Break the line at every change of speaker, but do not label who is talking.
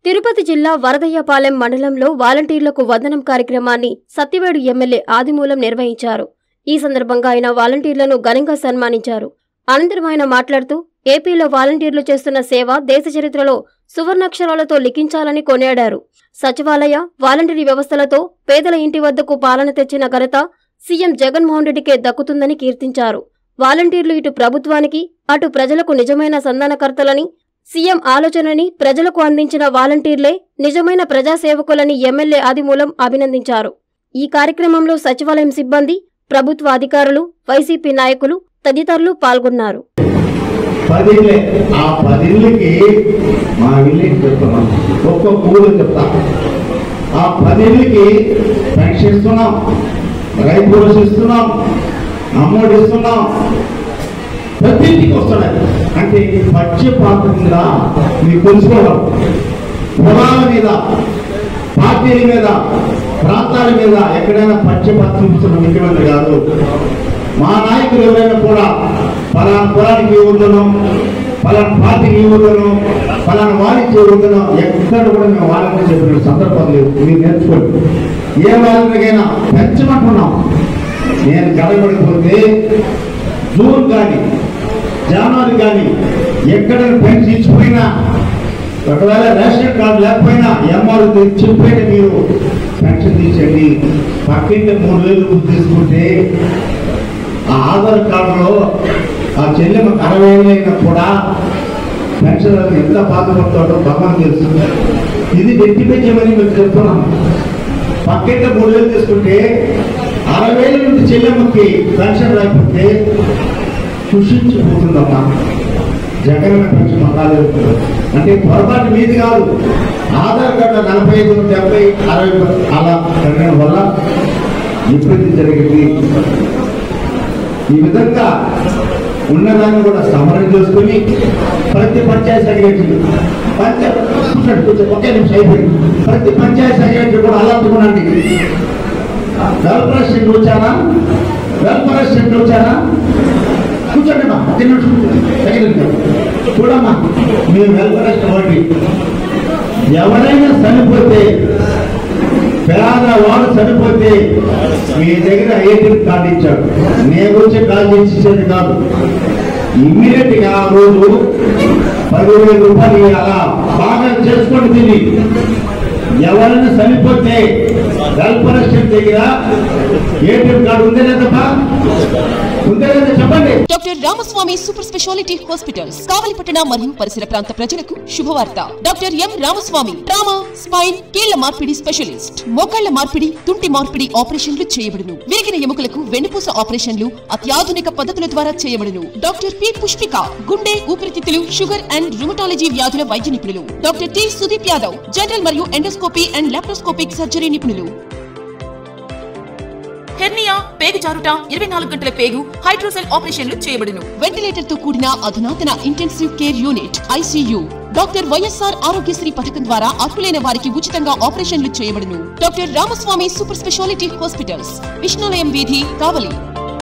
తిరుపతి జిల్లా వరదయ్యపాలెం మండలంలో వాలంటీర్లకు వందనం కార్యక్రమాన్ని సత్యవేడు ఎమ్మెల్యే ఆదిమూలం నిర్వహించారు ఈ సందర్భంగా ఆయన వాలంటీర్లను ఘనంగా సన్మానించారు అనంతరం ఆయన మాట్లాడుతూ ఏపీలో వాలంటీర్లు చేస్తున్న సేవ దేశ చరిత్రలో సువర్ణాక్షరాలతో లిఖించాలని కొనియాడారు సచివాలయ వాలంటీర్ వ్యవస్థలతో పేదల ఇంటి వద్దకు పాలన తెచ్చిన ఘనత సీఎం జగన్మోహన్ రెడ్డికే దక్కుతుందని కీర్తించారు వాలంటీర్లు ఇటు ప్రభుత్వానికి అటు ప్రజలకు నిజమైన సంధానకర్తలని సీఎం ఆలోచనని ప్రజలకు అందించిన వాలంటీర్లే నిజమైన ప్రజాసేవకులని ఎమ్మెల్యే ఆదిమూలం అభినందించారు ఈ కార్యక్రమంలో సచివాలయం సిబ్బంది ప్రభుత్వ అధికారులు వైసీపీ నాయకులు తదితరులు పాల్గొన్నారు
పదిళ్ళే ఆ పదిళ్ళకి మా ఇల్లు చెప్తున్నాం ఒక్కొక్క ఊరు చెప్తా ఆ పదిళ్ళకి పెన్షన్ ఇస్తున్నాం రైతు భరోసా ఇస్తున్నాం అమ్మఒడి ఇస్తున్నాం ప్రతి ఇంటికి వస్తున్నాయి అంటే పక్షపాతం మీద మీకు తెలుసుకోవడం కులాల మీద పార్టీల మీద ప్రాంతాల మీద ఎక్కడైనా పక్షపాతం ఇస్తున్న ముఖ్యమంత్రి కాదు మా నాయకులు ఎవరైనా కూడా పలానా కులానికి ఈ ఊర్లను పలానా పార్టీకి ఈ ఊర్లను పలానా వారికి ఈ ఊర్లను ఎక్కడ కూడా మేము వాళ్ళని చెప్పిన సందర్భం లేదు మీరు నేర్చుకోండి ఏ వాళ్ళకైనా పెంచమంటున్నాం నేను కలబడిపోతే జూన్ కానీ జనవరి కానీ ఎక్కడైనా పెన్షన్ ఇచ్చిపోయినా ఒకవేళ రేషన్ కార్డు లేకపోయినా ఎంఆర్ చెప్పిపోయినా మీరు పెన్షన్ తీసేయండి పక్కింటి మూడు వేలు తీసుకుంటే ఆ ఆధార్ కార్డులో ఆ చెల్లెమ్మకి అరవై ఏళ్ళు అయినా కూడా పెన్షన్ ఎంత బాధపడతాడో భగవాన్ తెలుసు ఇది వ్యక్తిపెట్టమని మీకు చెప్తున్నాను పక్కింటి మూడు వేలు తీసుకుంటే అరవై వేల నుండి చెల్లెమ్మకి పెన్షన్ రాకపోతే సృష్టించిపోతుందమ్మా జగన్ పెన్షన్ రాలేదు అంటే పొరపాటు మీది కాదు ఆధార్ కార్డు నలభై ఐదు డెబ్బై అరవై అలా పెరగడం వల్ల విపరీతం జరిగింది ఈ విధంగా ఉన్నదాన్ని కూడా సమరం చేసుకుని ప్రతి పంచాయతీ సెక్రటరీ పంచాయతీ కూర్చోండి, కూర్చోండి, ఒకే నిమిషం అయిపోయింది ప్రతి పంచాయతీ సెక్రటరీ కూడా అలాంటి వెల్ఫేర్ సెంటర్ వచ్చారా వెల్ఫేర్ సెంటర్ వచ్చారా కూర్చోండి మా ఒక్క నిమిషం సెక్రటరీ చూడమ్మా మీరు వెల్ఫేర్ ఒకటి ఎవరైనా చనిపోతే పేదవాడు చనిపోతే మీ దగ్గర ఏటీఎం కార్డు ఇచ్చాడు నేను వచ్చి కార్డు ఇచ్చేది కాదు ఇమ్మీడియట్ గా ఆ రోజు పదివేల రూపాయలు అలా బాగా చేసుకోండి తిని ఎవరైనా చనిపోతే వెల్ఫేర్ దగ్గర ఏటీఎం కార్డు ఉందే లేదా ఉందే లేదా చెప్పండి
doctor Ramaswamy super speciality hospitals కావలిపట్టణ మరియు పరిసర ప్రాంత ప్రజలకు శుభవార్త doctor M Ramaswamy trauma spine కీళ్ల మార్పిడి స్పెషలిస్ట్ మోకాళ్ల మార్పిడి తుంటి మార్పిడి ఆపరేషన్లు చేయబడును విరిగిన ఎముకలకు వెన్నుపూస ఆపరేషన్లు అత్యాధునిక పద్ధతుల ద్వారా చేయబడును డాక్టర్ పి పుష్పిక గుండె ఊపిరితిత్తులు షుగర్ అండ్ రుమటాలజీ వ్యాధుల వైద్య నిపుణులు doctor T Sudeep Yadav general మరియు ఎండోస్కోపీ అండ్ లాప్రోస్కోపిక్ సర్జరీ నిపుణులు హెర్నియా పేగు జారుట ఇరవై నాలుగు గంటల పేగు హైడ్రోసెల్ ఆపరేషన్లు చేయబడును వెంటిలేటర్ తో కూడిన అధునాతన intensive care unit ICU doctor YSR Aarogyasri పథకం ద్వారా అర్హులైన వారికి ఉచితంగా ఆపరేషన్లు చేయబడును doctor Ramaswamy super speciality hospitals Vishnulayam వీధి కావలి